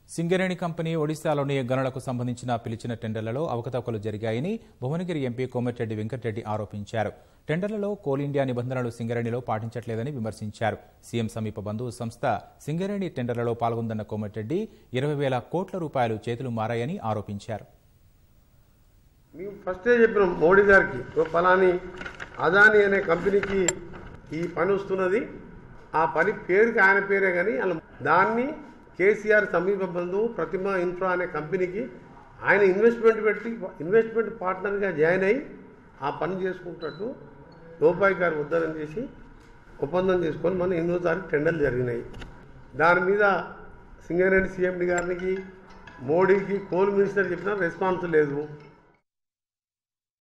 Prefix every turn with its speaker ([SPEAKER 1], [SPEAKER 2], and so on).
[SPEAKER 1] Singareni company ఒడిశాలోని గనులకు సంబంధించిన పిలిచిన టెండర్లలో అవకతవకలు జరిగాయని భువనగిరి ఎంపీ కోమటిరెడ్డి వెంకటరెడ్డి ఆరోపించారు టెండర్లలో కోల్ ఇండియా నిబంధనలు సింగరేణిలో పాటించట్లేదని విమర్శించారు సీఎం సమీప బంధువు సంస్థ సింగరేణి టెండర్లలో పాల్గొందన్న కోమటిరెడ్డి ఇరవై వేల కోట్ల రూపాయలు చేతులు మారాయని ఆరోపించారు
[SPEAKER 2] మేము ఫస్టే చెప్పినాం మోడీ గారికి ఓ ఫలాని అదాని అనే కంపెనీకి ఈ పని వస్తున్నది ఆ పని పేరుకి ఆయన పేరే కానీ అలా దాన్ని కేసీఆర్ సమీప బంధువు ప్రతిమ ఇన్ఫ్రా అనే కంపెనీకి ఆయన ఇన్వెస్ట్మెంట్ పెట్టి ఇన్వెస్ట్మెంట్ పార్ట్నర్గా జాయిన్ అయ్యి ఆ పని చేసుకుంటట్టు లోపాయి గారు ఉద్ధరణ చేసి ఒప్పందం చేసుకొని మన ఎన్నో తారీఖు టెండర్లు జరిగినాయి దాని మీద సింగరేణి సీఎండి గారికి మోడీకి కోల్ మినిస్టర్ చెప్పినా రెస్పాన్స్ లేదు